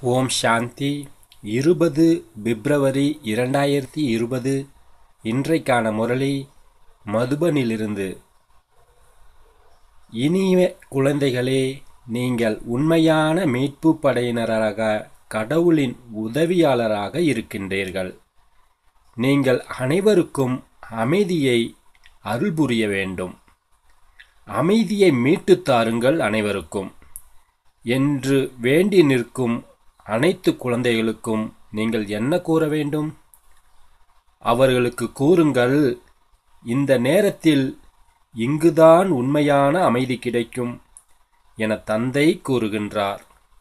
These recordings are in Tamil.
ஓம் சாந்தி இருபது பிப்ரவரி இரண்டாயிரத்தி இருபது இன்றைக்கான முரளி மதுபனிலிருந்து இனிய குழந்தைகளே நீங்கள் உண்மையான மீட்பு படையினராக கடவுளின் உதவியாளராக இருக்கின்றீர்கள் நீங்கள் அனைவருக்கும் அமைதியை அருள் புரிய வேண்டும் அமைதியை மீட்டுத் தாருங்கள் அனைவருக்கும் என்று வேண்டி நிற்கும் அனைத்து குழந்தைகளுக்கும் நீங்கள் என்ன கூற வேண்டும் அவர்களுக்கு கூறுங்கள் இந்த நேரத்தில் இங்குதான் உண்மையான அமைதி கிடைக்கும் என தந்தை கூறுகின்றார்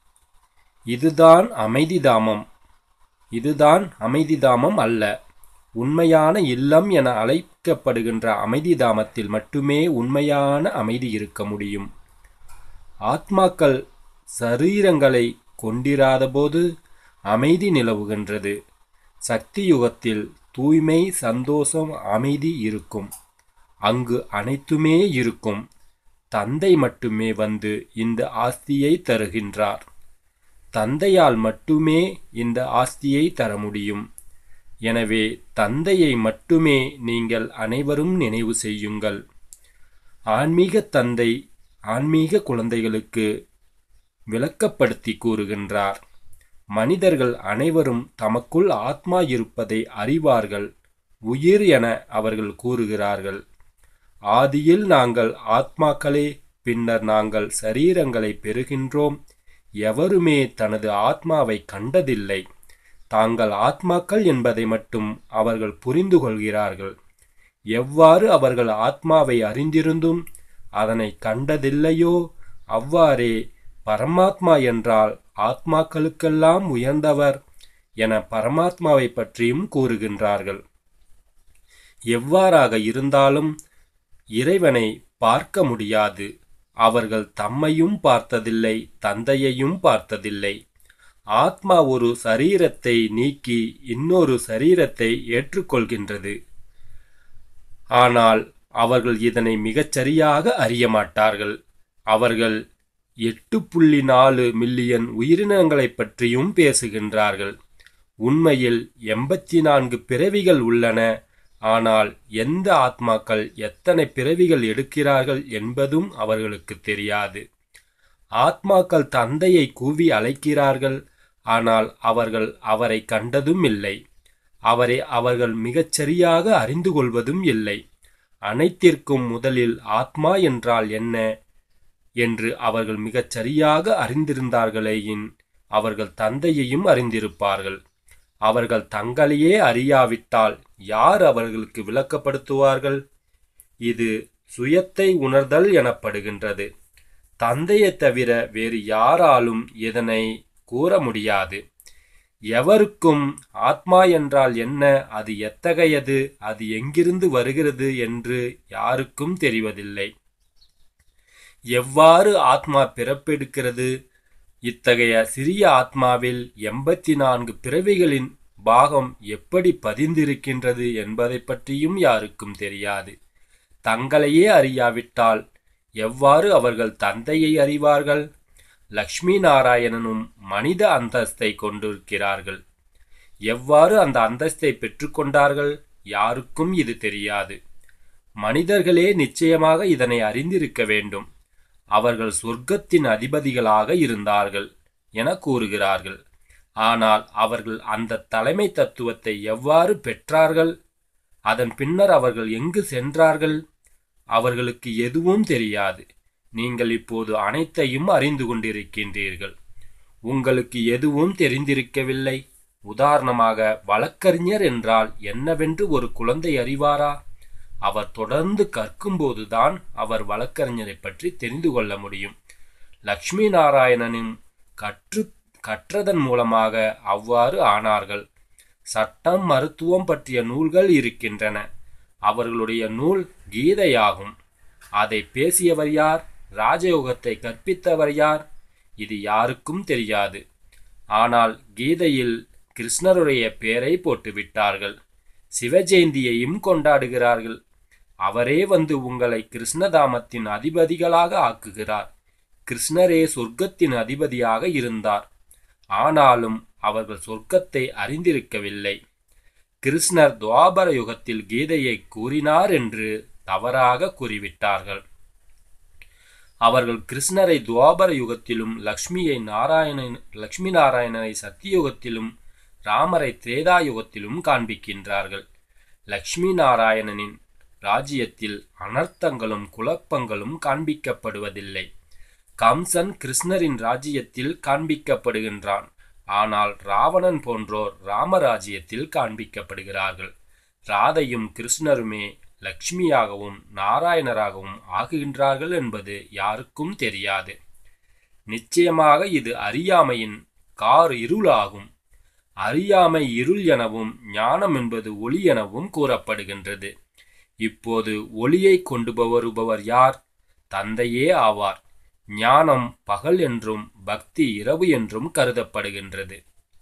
இதுதான் அமைதிதாமம் இதுதான் அமைதிதாமம் அல்ல உண்மையான இல்லம் என அழைக்கப்படுகின்ற அமைதிதாமத்தில் மட்டுமே உண்மையான அமைதி இருக்க முடியும் ஆத்மாக்கள் சரீரங்களை கொண்டிராதபோது அமைதி நிலவுகின்றது சக்தி யுகத்தில் தூய்மை சந்தோஷம் அமைதி இருக்கும் அங்கு அனைத்துமே இருக்கும் தந்தை மட்டுமே வந்து இந்த ஆஸ்தியை தருகின்றார் தந்தையால் மட்டுமே இந்த ஆஸ்தியை தர முடியும் எனவே தந்தையை மட்டுமே நீங்கள் அனைவரும் நினைவு செய்யுங்கள் ஆன்மீக தந்தை ஆன்மீக குழந்தைகளுக்கு விளக்கப்படுத்தி கூறுகின்றார் மனிதர்கள் அனைவரும் தமக்குள் ஆத்மா இருப்பதை அறிவார்கள் உயிர் என அவர்கள் கூறுகிறார்கள் ஆதியில் நாங்கள் ஆத்மாக்களே பின்னர் நாங்கள் சரீரங்களை பெறுகின்றோம் எவருமே தனது ஆத்மாவை கண்டதில்லை தாங்கள் ஆத்மாக்கள் என்பதை மட்டும் அவர்கள் புரிந்து கொள்கிறார்கள் எவ்வாறு அவர்கள் ஆத்மாவை அறிந்திருந்தும் அதனை கண்டதில்லையோ அவ்வாறே பரமாத்மா என்றால் ஆத்மாக்களுக்கெல்லாம் உயர்ந்தவர் என பரமாத்மாவை பற்றியும் கூறுகின்றார்கள் எவ்வாறாக இருந்தாலும் இறைவனை பார்க்க முடியாது அவர்கள் தம்மையும் பார்த்ததில்லை தந்தையையும் பார்த்ததில்லை ஆத்மா ஒரு சரீரத்தை நீக்கி இன்னொரு சரீரத்தை ஏற்றுக்கொள்கின்றது ஆனால் அவர்கள் இதனை மிகச்சரியாக அறிய மாட்டார்கள் அவர்கள் எட்டு புள்ளி நாலு மில்லியன் உயிரினங்களைப் பற்றியும் பேசுகின்றார்கள் உண்மையில் எண்பத்தி நான்கு பிறவிகள் உள்ளன ஆனால் எந்த ஆத்மாக்கள் எத்தனை பிறவிகள் எடுக்கிறார்கள் என்பதும் அவர்களுக்கு தெரியாது ஆத்மாக்கள் தந்தையை கூவி அழைக்கிறார்கள் ஆனால் அவர்கள் அவரை கண்டதும் இல்லை அவரை அவர்கள் மிகச்சரியாக அறிந்து கொள்வதும் இல்லை அனைத்திற்கும் முதலில் ஆத்மா என்றால் என்ன என்று அவர்கள் மிகச் சரியாக அறிந்திருந்தார்களேயின் அவர்கள் தந்தையையும் அறிந்திருப்பார்கள் அவர்கள் தங்களையே அறியாவிட்டால் யார் அவர்களுக்கு விளக்கப்படுத்துவார்கள் இது சுயத்தை உணர்தல் எனப்படுகின்றது தந்தையை தவிர வேறு யாராலும் இதனை கூற முடியாது எவருக்கும் ஆத்மா என்றால் என்ன அது எத்தகையது அது எங்கிருந்து வருகிறது என்று யாருக்கும் தெரிவதில்லை எவ்வாறு ஆத்மா பிறப்பெடுக்கிறது இத்தகைய சிறிய ஆத்மாவில் எண்பத்தி நான்கு பிறவிகளின் பாகம் எப்படி பதிந்திருக்கின்றது என்பதை பற்றியும் யாருக்கும் தெரியாது தங்களையே அறியாவிட்டால் எவ்வாறு அவர்கள் தந்தையை அறிவார்கள் லக்ஷ்மி நாராயணனும் மனித அந்தஸ்தை கொண்டிருக்கிறார்கள் எவ்வாறு அந்த அந்தஸ்தை பெற்றுக்கொண்டார்கள் யாருக்கும் இது தெரியாது மனிதர்களே நிச்சயமாக இதனை அறிந்திருக்க வேண்டும் அவர்கள் சொர்க்கத்தின் அதிபதிகளாக இருந்தார்கள் என கூறுகிறார்கள் ஆனால் அவர்கள் அந்த தலைமை தத்துவத்தை எவ்வாறு பெற்றார்கள் அதன் பின்னர் அவர்கள் எங்கு சென்றார்கள் அவர்களுக்கு எதுவும் தெரியாது நீங்கள் இப்போது அனைத்தையும் அறிந்து கொண்டிருக்கின்றீர்கள் உங்களுக்கு எதுவும் தெரிந்திருக்கவில்லை உதாரணமாக வழக்கறிஞர் என்றால் என்னவென்று ஒரு குழந்தை அறிவாரா அவர் தொடர்ந்து கற்கும்போதுதான் அவர் வழக்கறிஞரை பற்றி தெரிந்து கொள்ள முடியும் லக்ஷ்மி நாராயணனும் கற்று கற்றதன் மூலமாக அவ்வாறு ஆனார்கள் சட்டம் மருத்துவம் பற்றிய நூல்கள் இருக்கின்றன அவர்களுடைய நூல் கீதையாகும் அதை பேசியவர் யார் ராஜயோகத்தை கற்பித்தவர் யார் இது யாருக்கும் தெரியாது ஆனால் கீதையில் கிருஷ்ணருடைய பெயரை போட்டுவிட்டார்கள் சிவஜெயந்தியையும் கொண்டாடுகிறார்கள் அவரே வந்து உங்களை கிருஷ்ணதாமத்தின் அதிபதிகளாக ஆக்குகிறார் கிருஷ்ணரே சொர்க்கத்தின் அதிபதியாக இருந்தார் ஆனாலும் அவர்கள் சொர்க்கத்தை அறிந்திருக்கவில்லை கிருஷ்ணர் துவாபர யுகத்தில் கீதையை கூறினார் என்று தவறாக கூறிவிட்டார்கள் அவர்கள் கிருஷ்ணரை துவாபர யுகத்திலும் லக்ஷ்மியை நாராயணன் லக்ஷ்மி நாராயணனை சத்தியுகத்திலும் ராமரை திரேதா யுகத்திலும் காண்பிக்கின்றார்கள் லக்ஷ்மி நாராயணனின் ராஜ்யத்தில் அனர்த்தங்களும் குழப்பங்களும் காண்பிக்கப்படுவதில்லை கம்சன் கிருஷ்ணரின் ராஜ்யத்தில் காண்பிக்கப்படுகின்றான் ஆனால் ராவணன் போன்றோர் ராமராஜ்யத்தில் காண்பிக்கப்படுகிறார்கள் ராதையும் கிருஷ்ணருமே லக்ஷ்மியாகவும் நாராயணராகவும் ஆகுகின்றார்கள் என்பது யாருக்கும் தெரியாது நிச்சயமாக இது அறியாமையின் கார் இருளாகும் அறியாமை இருள் எனவும் ஞானம் என்பது ஒளி எனவும் கூறப்படுகின்றது இப்போது ஒளியை கொண்டு வருபவர் யார் தந்தையே ஆவார் ஞானம் பகல் என்றும் பக்தி இரவு என்றும் கருதப்படுகின்றது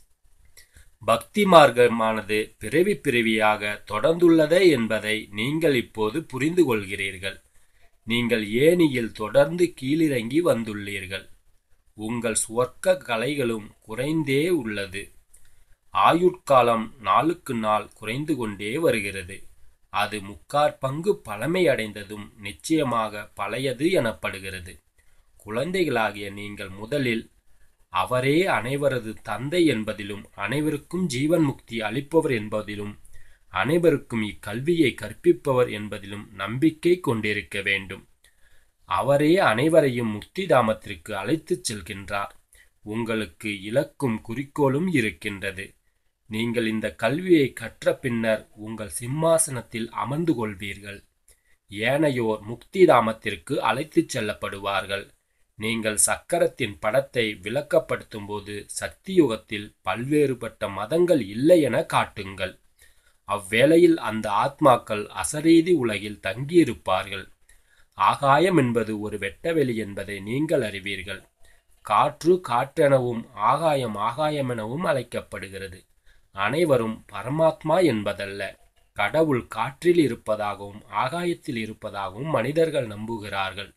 பக்தி மார்க்கமானது பிறவி பிறவியாக தொடர்ந்துள்ளதே என்பதை நீங்கள் இப்போது புரிந்து கொள்கிறீர்கள் நீங்கள் ஏனியில் தொடர்ந்து கீழிறங்கி வந்துள்ளீர்கள் உங்கள் சுவர்க்க கலைகளும் குறைந்தே உள்ளது ஆயுட்காலம் நாளுக்கு நாள் குறைந்து கொண்டே வருகிறது அது முக்காற்பங்கு பழமையடைந்ததும் நிச்சயமாக பழையது எனப்படுகிறது குழந்தைகளாகிய நீங்கள் முதலில் அவரே அனைவரது தந்தை என்பதிலும் அனைவருக்கும் ஜீவன் முக்தி அளிப்பவர் என்பதிலும் அனைவருக்கும் இக்கல்வியை கற்பிப்பவர் என்பதிலும் நம்பிக்கை கொண்டிருக்க வேண்டும் அவரே அனைவரையும் முக்தி தாமத்திற்கு அழைத்துச் செல்கின்றார் உங்களுக்கு இலக்கும் குறிக்கோளும் இருக்கின்றது நீங்கள் இந்த கல்வியை கற்ற பின்னர் உங்கள் சிம்மாசனத்தில் அமர்ந்து கொள்வீர்கள் ஏனையோர் முக்தி தாமத்திற்கு அழைத்துச் செல்லப்படுவார்கள் நீங்கள் சக்கரத்தின் படத்தை விளக்கப்படுத்தும் போது சக்தியுகத்தில் பல்வேறுபட்ட மதங்கள் இல்லை என காட்டுங்கள் அவ்வேளையில் அந்த ஆத்மாக்கள் அசரீதி உலகில் தங்கியிருப்பார்கள் ஆகாயம் என்பது ஒரு வெட்டவெளி என்பதை நீங்கள் அறிவீர்கள் காற்று காற்றெனவும் ஆகாயம் ஆகாயமெனவும் அழைக்கப்படுகிறது அனைவரும் பரமாத்மா என்பதல்ல கடவுள் காற்றில் இருப்பதாகவும் ஆகாயத்தில் இருப்பதாகவும் மனிதர்கள் நம்புகிறார்கள்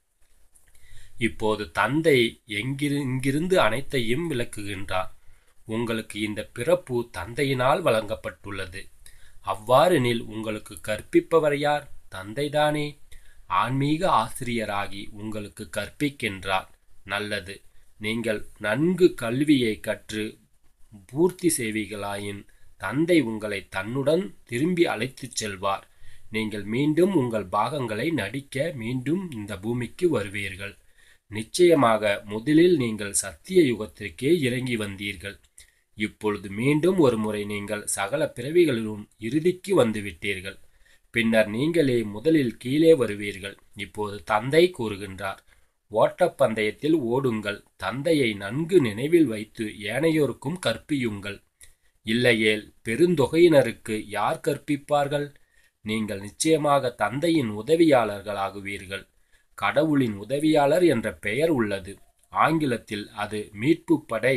இப்போது தந்தை எங்கிரு இங்கிருந்து அனைத்தையும் விளக்குகின்றார் உங்களுக்கு இந்த பிறப்பு தந்தையினால் வழங்கப்பட்டுள்ளது அவ்வாறெனில் உங்களுக்கு கற்பிப்பவர் யார் தந்தைதானே ஆன்மீக ஆசிரியராகி உங்களுக்கு கற்பிக்கின்றார் நல்லது நீங்கள் நன்கு கல்வியை கற்று பூர்த்தி செய்வீர்களாயின் தந்தை உங்களை தன்னுடன் திரும்பி அழைத்துச் செல்வார் நீங்கள் மீண்டும் உங்கள் பாகங்களை நடிக்க மீண்டும் இந்த பூமிக்கு வருவீர்கள் நிச்சயமாக முதலில் நீங்கள் சத்திய யுகத்திற்கே இறங்கி வந்தீர்கள் இப்பொழுது மீண்டும் ஒரு முறை நீங்கள் சகல பிறவிகளிலும் இறுதிக்கு வந்துவிட்டீர்கள் பின்னர் நீங்களே முதலில் கீழே வருவீர்கள் இப்போது தந்தை கூறுகின்றார் ஓட்டப்பந்தயத்தில் ஓடுங்கள் தந்தையை நன்கு நினைவில் வைத்து ஏனையோருக்கும் கற்பியுங்கள் இல்லையேல் பெருந்தொகையினருக்கு யார் கற்பிப்பார்கள் நீங்கள் நிச்சயமாக தந்தையின் உதவியாளர்களாகுவீர்கள் கடவுளின் உதவியாளர் என்ற பெயர் உள்ளது ஆங்கிலத்தில் அது மீட்பு படை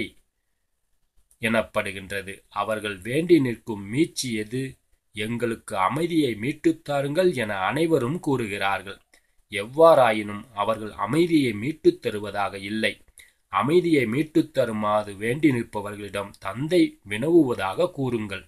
எனப்படுகின்றது அவர்கள் வேண்டி நிற்கும் மீட்சி எது எங்களுக்கு அமைதியை மீட்டுத் தாருங்கள் என அனைவரும் கூறுகிறார்கள் எவ்வாறாயினும் அவர்கள் அமைதியை மீட்டுத் தருவதாக இல்லை அமைதியை மீட்டுத் தருமாறு வேண்டி நிற்பவர்களிடம் தந்தை வினவுவதாக கூறுங்கள்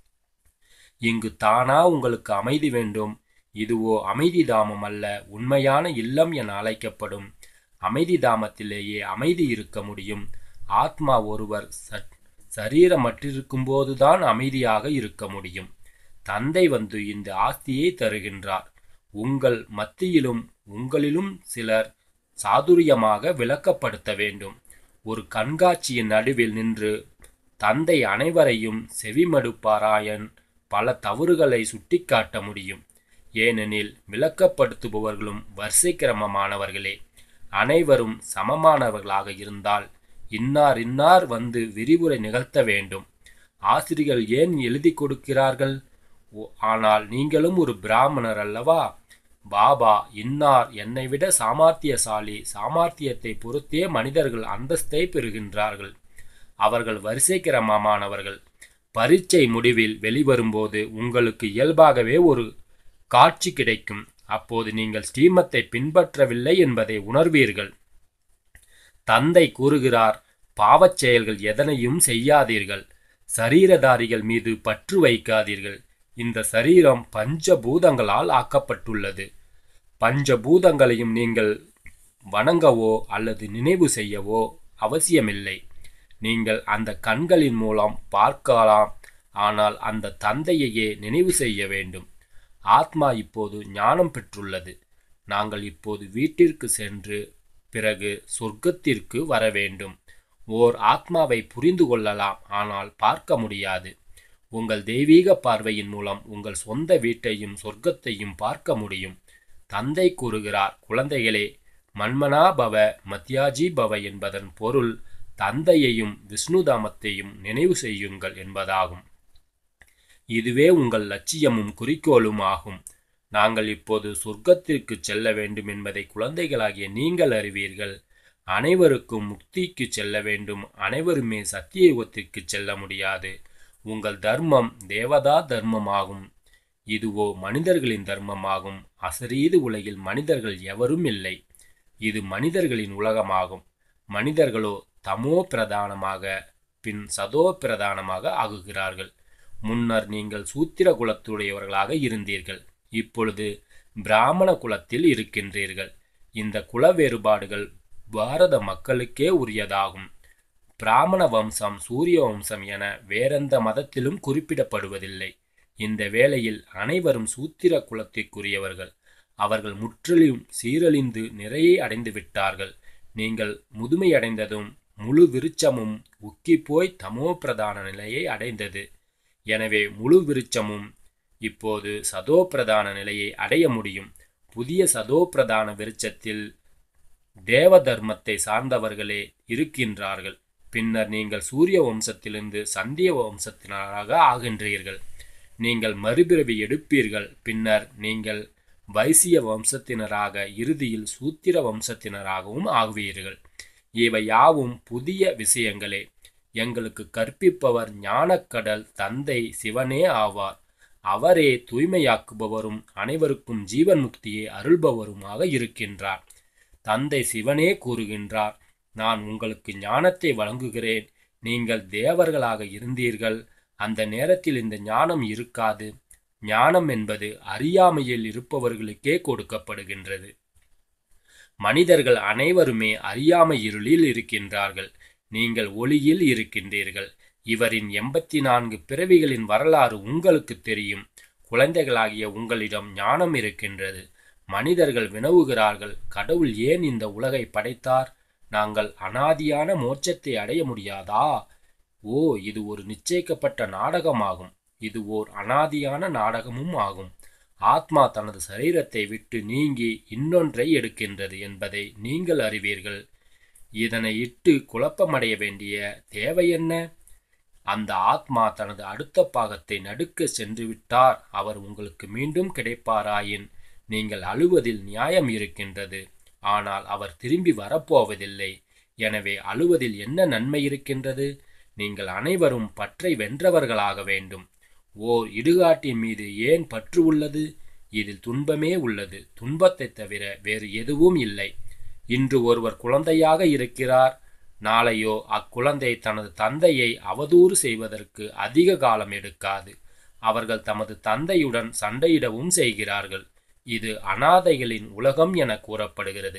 இங்கு தானா உங்களுக்கு அமைதி வேண்டும் இதுவோ அமைதி தாமம் அல்ல உண்மையான இல்லம் என அழைக்கப்படும் அமைதி தாமத்திலேயே அமைதி இருக்க முடியும் ஆத்மா ஒருவர் சட் சரீரமற்றிருக்கும் போதுதான் அமைதியாக இருக்க முடியும் தந்தை வந்து இந்த ஆஸ்தியை தருகின்றார் உங்கள் மத்தியிலும் உங்களிலும் சிலர் சாதுரியமாக விளக்கப்படுத்த வேண்டும் ஒரு கண்காட்சியின் நடுவில் நின்று தந்தை அனைவரையும் செவிமடுப்பாராயன் பல தவறுகளை சுட்டிக்காட்ட முடியும் ஏனெனில் விளக்கப்படுத்துபவர்களும் வரிசை கிரமமானவர்களே அனைவரும் சமமானவர்களாக இருந்தால் இன்னார் இன்னார் வந்து விரிவுரை நிகழ்த்த வேண்டும் ஆசிரியர்கள் ஏன் எழுதி கொடுக்கிறார்கள் ஓ- ஆனால் நீங்களும் ஒரு பிராமணர் அல்லவா பாபா இன்னார் என்னை விட சாமர்த்தியசாலி சாமர்த்தியத்தை பொறுத்தே மனிதர்கள் அந்தஸ்தை பெறுகின்றார்கள் அவர்கள் வரிசை கிரமமானவர்கள் பரீட்சை முடிவில் வெளிவரும்போது உங்களுக்கு இயல்பாகவே ஒரு காட்சி கிடைக்கும் அப்போது நீங்கள் ஸ்ரீமத்தை பின்பற்றவில்லை என்பதை உணர்வீர்கள் தந்தை கூறுகிறார் பாவச் செயல்கள் எதனையும் செய்யாதீர்கள் சரீரதாரிகள் மீது பற்று வைக்காதீர்கள் இந்த சரீரம் பஞ்சபூதங்களால் ஆக்கப்பட்டுள்ளது பஞ்சபூதங்களையும் நீங்கள் வணங்கவோ அல்லது நினைவு செய்யவோ அவசியமில்லை நீங்கள் அந்த கண்களின் மூலம் பார்க்கலாம் ஆனால் அந்த தந்தையையே நினைவு செய்ய வேண்டும் ஆத்மா இப்போது ஞானம் பெற்றுள்ளது நாங்கள் இப்போது வீட்டிற்கு சென்று பிறகு சொர்க்கத்திற்கு வர வேண்டும் ஓர் ஆத்மாவை புரிந்து கொள்ளலாம் ஆனால் பார்க்க முடியாது உங்கள் தெய்வீக பார்வையின் மூலம் உங்கள் சொந்த வீட்டையும் சொர்க்கத்தையும் பார்க்க முடியும் தந்தை கூறுகிறார் குழந்தைகளே மன்மனா பவ மத்யாஜி பவ என்பதன் பொருள் தந்தையையும் விஷ்ணுதாமத்தையும் நினைவு செய்யுங்கள் என்பதாகும் இதுவே உங்கள் லட்சியமும் குறிக்கோளும் ஆகும் நாங்கள் இப்போது சொர்க்கத்திற்கு செல்ல வேண்டும் என்பதை குழந்தைகளாகிய நீங்கள் அறிவீர்கள் அனைவருக்கும் முக்திக்கு செல்ல வேண்டும் அனைவருமே சத்திய யுகத்திற்கு செல்ல முடியாது உங்கள் தர்மம் தேவதா தர்மமாகும் இதுவோ மனிதர்களின் தர்மமாகும் அசரீது உலகில் மனிதர்கள் எவரும் இல்லை இது மனிதர்களின் உலகமாகும் மனிதர்களோ தமோ பிரதானமாக பின் சதோ பிரதானமாக ஆகுகிறார்கள் முன்னர் நீங்கள் சூத்திர குலத்துடையவர்களாக இருந்தீர்கள் இப்பொழுது பிராமண குலத்தில் இருக்கின்றீர்கள் இந்த குல வேறுபாடுகள் பாரத மக்களுக்கே உரியதாகும் பிராமண வம்சம் சூரிய வம்சம் என வேறெந்த மதத்திலும் குறிப்பிடப்படுவதில்லை இந்த வேளையில் அனைவரும் சூத்திர குலத்திற்குரியவர்கள் அவர்கள் முற்றிலும் சீரழிந்து நிறைய அடைந்து விட்டார்கள் நீங்கள் முதுமையடைந்ததும் முழு விருட்சமும் உக்கி போய் தமோ பிரதான நிலையை அடைந்தது எனவே முழு விருட்சமும் இப்போது சதோ பிரதான நிலையை அடைய முடியும் புதிய சதோ பிரதான விருட்சத்தில் தேவ தர்மத்தை சார்ந்தவர்களே இருக்கின்றார்கள் பின்னர் நீங்கள் சூரிய வம்சத்திலிருந்து சந்திய வம்சத்தினராக ஆகின்றீர்கள் நீங்கள் மறுபிறவி எடுப்பீர்கள் பின்னர் நீங்கள் வைசிய வம்சத்தினராக இறுதியில் சூத்திர வம்சத்தினராகவும் ஆகுவீர்கள் இவை யாவும் புதிய விஷயங்களே எங்களுக்கு கற்பிப்பவர் ஞானக்கடல் தந்தை சிவனே ஆவார் அவரே தூய்மையாக்குபவரும் அனைவருக்கும் ஜீவன் முக்தியை அருள்பவருமாக இருக்கின்றார் தந்தை சிவனே கூறுகின்றார் நான் உங்களுக்கு ஞானத்தை வழங்குகிறேன் நீங்கள் தேவர்களாக இருந்தீர்கள் அந்த நேரத்தில் இந்த ஞானம் இருக்காது ஞானம் என்பது அறியாமையில் இருப்பவர்களுக்கே கொடுக்கப்படுகின்றது மனிதர்கள் அனைவருமே அறியாமை இருளில் இருக்கின்றார்கள் நீங்கள் ஒளியில் இருக்கின்றீர்கள் இவரின் எண்பத்தி நான்கு பிறவிகளின் வரலாறு உங்களுக்கு தெரியும் குழந்தைகளாகிய உங்களிடம் ஞானம் இருக்கின்றது மனிதர்கள் வினவுகிறார்கள் கடவுள் ஏன் இந்த உலகை படைத்தார் நாங்கள் அனாதியான மோட்சத்தை அடைய முடியாதா ஓ இது ஒரு நிச்சயிக்கப்பட்ட நாடகமாகும் இது ஓர் அனாதியான நாடகமும் ஆகும் ஆத்மா தனது சரீரத்தை விட்டு நீங்கி இன்னொன்றை எடுக்கின்றது என்பதை நீங்கள் அறிவீர்கள் இதனை இட்டு குழப்பமடைய வேண்டிய தேவை என்ன அந்த ஆத்மா தனது அடுத்த பாகத்தை நடுக்க சென்று விட்டார் அவர் உங்களுக்கு மீண்டும் கிடைப்பாராயின் நீங்கள் அழுவதில் நியாயம் இருக்கின்றது ஆனால் அவர் திரும்பி வரப்போவதில்லை எனவே அழுவதில் என்ன நன்மை இருக்கின்றது நீங்கள் அனைவரும் பற்றை வென்றவர்களாக வேண்டும் ஓர் இடுகாட்டின் மீது ஏன் பற்று உள்ளது இதில் துன்பமே உள்ளது துன்பத்தை தவிர வேறு எதுவும் இல்லை இன்று ஒருவர் குழந்தையாக இருக்கிறார் நாளையோ அக்குழந்தை தனது தந்தையை அவதூறு செய்வதற்கு அதிக காலம் எடுக்காது அவர்கள் தமது தந்தையுடன் சண்டையிடவும் செய்கிறார்கள் இது அனாதைகளின் உலகம் என கூறப்படுகிறது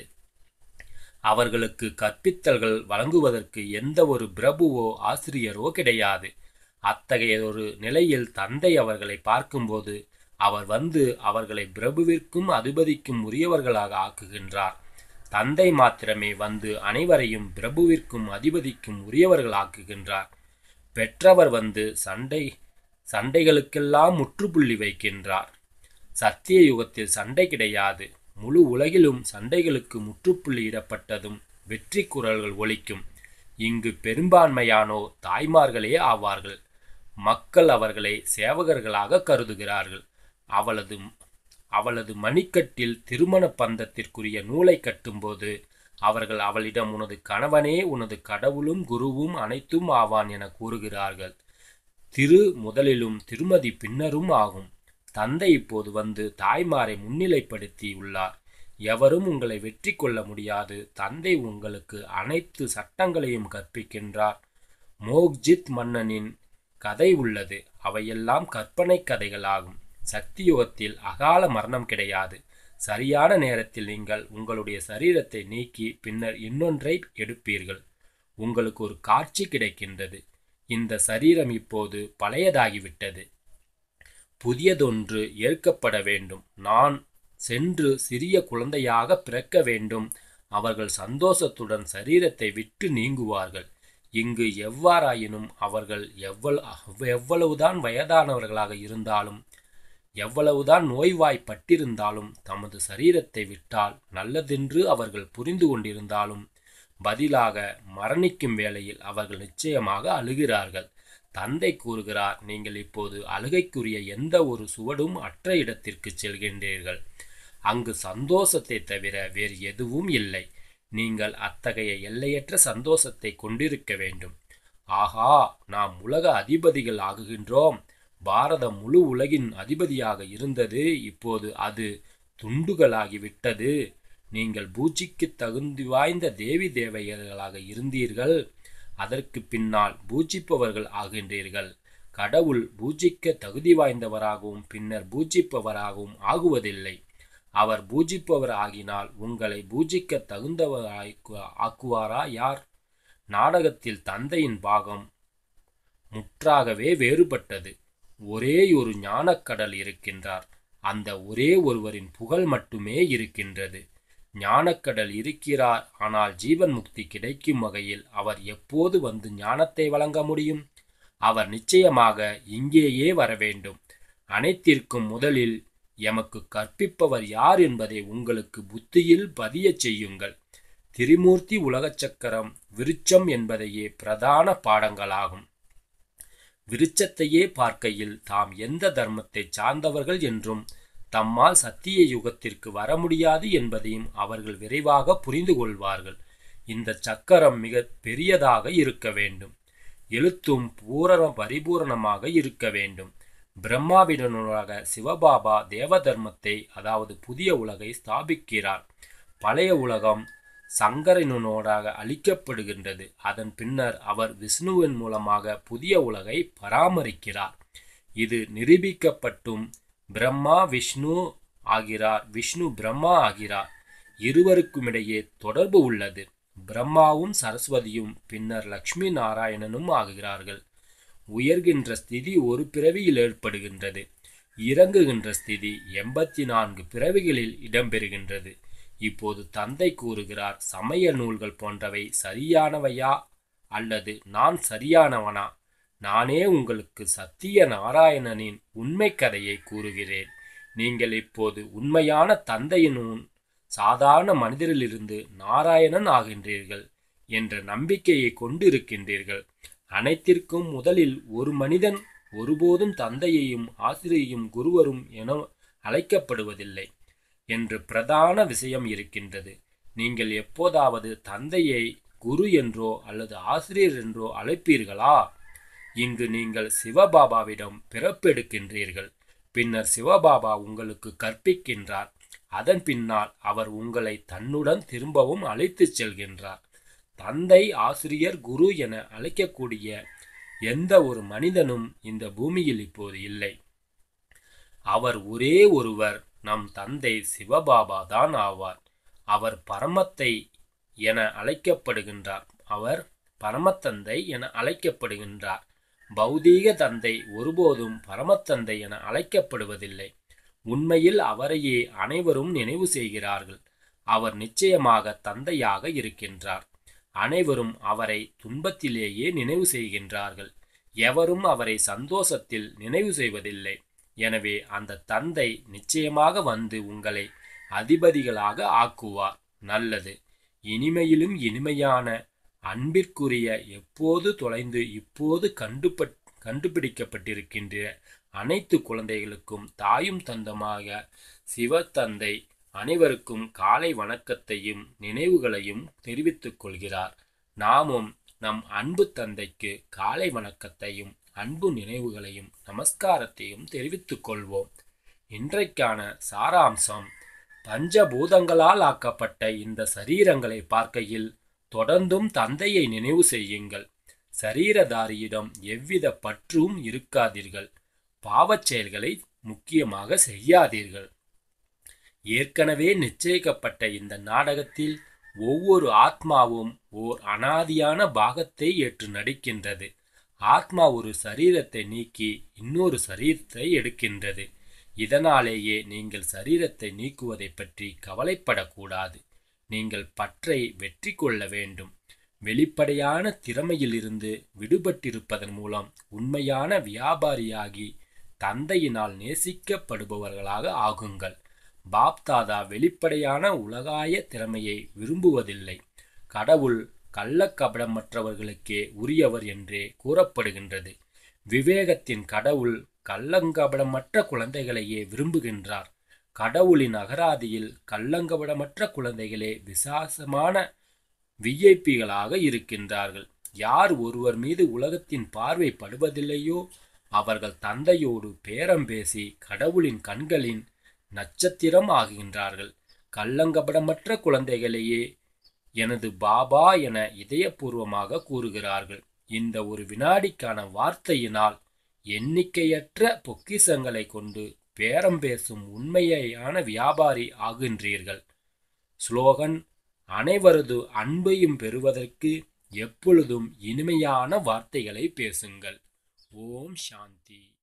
அவர்களுக்கு கற்பித்தல்கள் வழங்குவதற்கு எந்த ஒரு பிரபுவோ ஆசிரியரோ கிடையாது அத்தகைய ஒரு நிலையில் தந்தை அவர்களை பார்க்கும்போது அவர் வந்து அவர்களை பிரபுவிற்கும் அதிபதிக்கும் உரியவர்களாக ஆக்குகின்றார் தந்தை மாத்திரமே வந்து அனைவரையும் பிரபுவிற்கும் அதிபதிக்கும் உரியவர்களாக்குகின்றார் பெற்றவர் வந்து சண்டை சண்டைகளுக்கெல்லாம் முற்றுப்புள்ளி வைக்கின்றார் சத்திய யுகத்தில் சண்டை கிடையாது முழு உலகிலும் சண்டைகளுக்கு முற்றுப்புள்ளி இடப்பட்டதும் வெற்றி குரல்கள் ஒலிக்கும் இங்கு பெரும்பான்மையானோ தாய்மார்களே ஆவார்கள் மக்கள் அவர்களை சேவகர்களாக கருதுகிறார்கள் அவளது அவளது மணிக்கட்டில் திருமண பந்தத்திற்குரிய நூலை கட்டும்போது அவர்கள் அவளிடம் உனது கணவனே உனது கடவுளும் குருவும் அனைத்தும் ஆவான் என கூறுகிறார்கள் திரு முதலிலும் திருமதி பின்னரும் ஆகும் தந்தை இப்போது வந்து தாய்மாரை முன்னிலைப்படுத்தி உள்ளார் எவரும் உங்களை வெற்றி கொள்ள முடியாது தந்தை உங்களுக்கு அனைத்து சட்டங்களையும் கற்பிக்கின்றார் மோக்ஜித் மன்னனின் கதை உள்ளது அவையெல்லாம் கற்பனை கதைகளாகும் சக்தி யுகத்தில் அகால மரணம் கிடையாது சரியான நேரத்தில் நீங்கள் உங்களுடைய சரீரத்தை நீக்கி பின்னர் இன்னொன்றை எடுப்பீர்கள் உங்களுக்கு ஒரு காட்சி கிடைக்கின்றது இந்த சரீரம் இப்போது பழையதாகிவிட்டது புதியதொன்று ஏற்கப்பட வேண்டும் நான் சென்று சிறிய குழந்தையாக பிறக்க வேண்டும் அவர்கள் சந்தோஷத்துடன் சரீரத்தை விட்டு நீங்குவார்கள் இங்கு எவ்வாறாயினும் அவர்கள் எவ்வளவு எவ்வளவுதான் வயதானவர்களாக இருந்தாலும் எவ்வளவுதான் நோய்வாய்ப்பட்டிருந்தாலும் தமது சரீரத்தை விட்டால் நல்லதென்று அவர்கள் புரிந்து கொண்டிருந்தாலும் பதிலாக மரணிக்கும் வேளையில் அவர்கள் நிச்சயமாக அழுகிறார்கள் தந்தை கூறுகிறார் நீங்கள் இப்போது அழுகைக்குரிய எந்த ஒரு சுவடும் அற்ற இடத்திற்கு செல்கின்றீர்கள் அங்கு சந்தோஷத்தை தவிர வேறு எதுவும் இல்லை நீங்கள் அத்தகைய எல்லையற்ற சந்தோஷத்தை கொண்டிருக்க வேண்டும் ஆகா நாம் உலக அதிபதிகள் ஆகுகின்றோம் பாரதம் முழு உலகின் அதிபதியாக இருந்தது இப்போது அது துண்டுகளாகிவிட்டது நீங்கள் பூஜிக்கு தகுதி வாய்ந்த தேவி தேவையர்களாக இருந்தீர்கள் அதற்கு பின்னால் பூஜிப்பவர்கள் ஆகின்றீர்கள் கடவுள் பூஜிக்க தகுதி வாய்ந்தவராகவும் பின்னர் பூஜிப்பவராகவும் ஆகுவதில்லை அவர் பூஜிப்பவர் ஆகினால் உங்களை பூஜிக்க தகுந்தவராய் ஆக்குவாரா யார் நாடகத்தில் தந்தையின் பாகம் முற்றாகவே வேறுபட்டது ஒரே ஒரு ஞானக்கடல் இருக்கின்றார் அந்த ஒரே ஒருவரின் புகழ் மட்டுமே இருக்கின்றது ஞானக்கடல் இருக்கிறார் ஆனால் ஜீவன் முக்தி கிடைக்கும் வகையில் அவர் எப்போது வந்து ஞானத்தை வழங்க முடியும் அவர் நிச்சயமாக இங்கேயே வர வேண்டும் அனைத்திற்கும் முதலில் எமக்கு கற்பிப்பவர் யார் என்பதை உங்களுக்கு புத்தியில் பதியச் செய்யுங்கள் திரிமூர்த்தி உலகச் சக்கரம் விருச்சம் என்பதையே பிரதான பாடங்களாகும் விருச்சத்தையே பார்க்கையில் தாம் எந்த தர்மத்தை சார்ந்தவர்கள் என்றும் தம்மால் சத்திய யுகத்திற்கு வர முடியாது என்பதையும் அவர்கள் விரைவாக புரிந்து கொள்வார்கள் இந்த சக்கரம் மிக பெரியதாக இருக்க வேண்டும் எழுத்தும் பூரண பரிபூரணமாக இருக்க வேண்டும் பிரம்மாவிடனூடாக சிவபாபா தேவ தர்மத்தை அதாவது புதிய உலகை ஸ்தாபிக்கிறார் பழைய உலகம் சங்கரனோடாக அளிக்கப்படுகின்றது அதன் பின்னர் அவர் விஷ்ணுவின் மூலமாக புதிய உலகை பராமரிக்கிறார் இது நிரூபிக்கப்பட்டும் பிரம்மா விஷ்ணு ஆகிறார் விஷ்ணு பிரம்மா ஆகிறார் இருவருக்குமிடையே தொடர்பு உள்ளது பிரம்மாவும் சரஸ்வதியும் பின்னர் லக்ஷ்மி நாராயணனும் ஆகுகிறார்கள் உயர்கின்ற ஸ்திதி ஒரு பிறவியில் ஏற்படுகின்றது இறங்குகின்ற ஸ்திதி எண்பத்தி நான்கு பிறவிகளில் இடம்பெறுகின்றது இப்போது தந்தை கூறுகிறார் சமய நூல்கள் போன்றவை சரியானவையா அல்லது நான் சரியானவனா நானே உங்களுக்கு சத்திய நாராயணனின் உண்மை கதையை கூறுகிறேன் நீங்கள் இப்போது உண்மையான தந்தையின் சாதாரண மனிதரிலிருந்து நாராயணன் ஆகின்றீர்கள் என்ற நம்பிக்கையை கொண்டிருக்கின்றீர்கள் அனைத்திற்கும் முதலில் ஒரு மனிதன் ஒருபோதும் தந்தையையும் ஆசிரியையும் குருவரும் என அழைக்கப்படுவதில்லை என்று பிரதான விஷயம் இருக்கின்றது நீங்கள் எப்போதாவது தந்தையை குரு என்றோ அல்லது ஆசிரியர் என்றோ அழைப்பீர்களா இங்கு நீங்கள் சிவபாபாவிடம் பிறப்பெடுக்கின்றீர்கள் பின்னர் சிவபாபா உங்களுக்கு கற்பிக்கின்றார் அதன் பின்னால் அவர் உங்களை தன்னுடன் திரும்பவும் அழைத்துச் செல்கின்றார் தந்தை ஆசிரியர் குரு என அழைக்கக்கூடிய எந்த ஒரு மனிதனும் இந்த பூமியில் இப்போது இல்லை அவர் ஒரே ஒருவர் நம் தந்தை சிவபாபா தான் ஆவார் அவர் பரமத்தை என அழைக்கப்படுகின்றார் அவர் பரமத்தந்தை என அழைக்கப்படுகின்றார் பௌதீக தந்தை ஒருபோதும் பரமத்தந்தை என அழைக்கப்படுவதில்லை உண்மையில் அவரையே அனைவரும் நினைவு செய்கிறார்கள் அவர் நிச்சயமாக தந்தையாக இருக்கின்றார் அனைவரும் அவரை துன்பத்திலேயே நினைவு செய்கின்றார்கள் எவரும் அவரை சந்தோஷத்தில் நினைவு செய்வதில்லை எனவே அந்த தந்தை நிச்சயமாக வந்து உங்களை அதிபதிகளாக ஆக்குவார் நல்லது இனிமையிலும் இனிமையான அன்பிற்குரிய எப்போது தொலைந்து இப்போது கண்டுபட் கண்டுபிடிக்கப்பட்டிருக்கின்ற அனைத்து குழந்தைகளுக்கும் தாயும் தந்தமாக சிவத்தந்தை அனைவருக்கும் காலை வணக்கத்தையும் நினைவுகளையும் தெரிவித்துக் கொள்கிறார் நாமும் நம் அன்பு தந்தைக்கு காலை வணக்கத்தையும் அன்பு நினைவுகளையும் நமஸ்காரத்தையும் தெரிவித்துக் கொள்வோம் இன்றைக்கான சாராம்சம் பஞ்சபூதங்களால் ஆக்கப்பட்ட இந்த சரீரங்களை பார்க்கையில் தொடர்ந்தும் தந்தையை நினைவு செய்யுங்கள் சரீரதாரியிடம் எவ்வித பற்றும் இருக்காதீர்கள் பாவச் செயல்களை முக்கியமாக செய்யாதீர்கள் ஏற்கனவே நிச்சயிக்கப்பட்ட இந்த நாடகத்தில் ஒவ்வொரு ஆத்மாவும் ஓர் அனாதியான பாகத்தை ஏற்று நடிக்கின்றது ஆத்மா ஒரு சரீரத்தை நீக்கி இன்னொரு சரீரத்தை எடுக்கின்றது இதனாலேயே நீங்கள் சரீரத்தை நீக்குவதை பற்றி கவலைப்படக்கூடாது நீங்கள் பற்றை வெற்றி கொள்ள வேண்டும் வெளிப்படையான திறமையிலிருந்து விடுபட்டிருப்பதன் மூலம் உண்மையான வியாபாரியாகி தந்தையினால் நேசிக்கப்படுபவர்களாக ஆகுங்கள் பாப்தாதா வெளிப்படையான உலகாய திறமையை விரும்புவதில்லை கடவுள் கள்ளக்கபடமற்றவர்களுக்கே உரியவர் என்றே கூறப்படுகின்றது விவேகத்தின் கடவுள் கள்ளங்கபடமற்ற குழந்தைகளையே விரும்புகின்றார் கடவுளின் அகராதியில் கள்ளங்கபடமற்ற குழந்தைகளே விசாசமான விஐபிகளாக இருக்கின்றார்கள் யார் ஒருவர் மீது உலகத்தின் பார்வை படுவதில்லையோ அவர்கள் தந்தையோடு பேரம் பேசி கடவுளின் கண்களின் நட்சத்திரம் ஆகின்றார்கள் கள்ளங்கபடமற்ற குழந்தைகளையே எனது பாபா என இதயபூர்வமாக கூறுகிறார்கள் இந்த ஒரு வினாடிக்கான வார்த்தையினால் எண்ணிக்கையற்ற பொக்கிசங்களை கொண்டு பேரம் பேசும் உண்மையான வியாபாரி ஆகின்றீர்கள் ஸ்லோகன் அனைவரது அன்பையும் பெறுவதற்கு எப்பொழுதும் இனிமையான வார்த்தைகளை பேசுங்கள் ஓம் சாந்தி